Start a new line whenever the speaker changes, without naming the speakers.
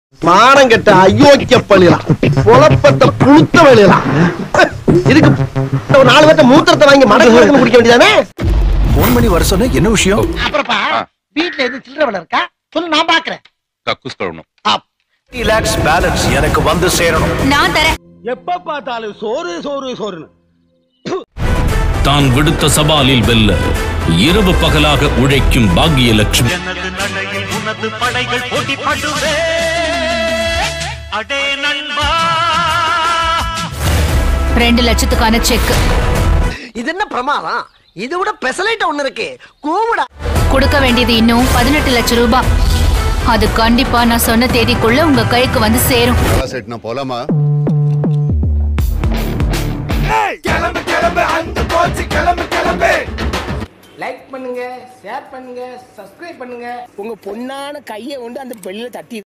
மானம் கெட்ட அயோக்கிய பள்ளிலாம் குழப்பத்தை புழுத்த வெளியலாம் இதுக்கு ஒரு நாலு பேர்த்த மூத்திரத்தை வாங்கி மடக்கு மடக்குன்னு குடிக்க வேண்டியதானே
போன் பண்ணி வர சொன்ன என்ன விஷயம்
அப்புறப்பா வீட்ல எதுவும் சில்லற வேலை இருக்கா சொல்லு நான் பாக்குறேன்
கக்கூஸ் கழுவணும்
லேக்ஸ் பேலன்ஸ் எனக்கு வந்து சேரணும்
நான் தரேன்
எப்ப பார்த்தாலும் சோறு சோறு சோறுன்னு
தான் விடுத்த சவாலில் வெல்ல இரவு பகலாக உழைக்கும் பாக்கியலட்சுமி
எனது நடையில் உனது படைகள் போட்டி படுவே அடே நண்பா
ரெண்டு லட்சத்துக்கான செக்
இது என்ன பிரமாதம் இது விட பெசலைட் ஒண்ணு இருக்கு கூவுடா
கொடுக்க வேண்டியது இன்னும் பதினெட்டு லட்சம் ரூபாய் அது கண்டிப்பா நான் சொன்ன தேதிக்குள்ள உங்க கைக்கு வந்து சேரும்
செட் நான் போலாமா
லைக் பண்ணுங்க ஷேர் பண்ணுங்க சப்ஸ்கிரைப் பண்ணுங்க உங்க பொண்ணான கையை கொண்டு அந்த பெல்லில தட்டி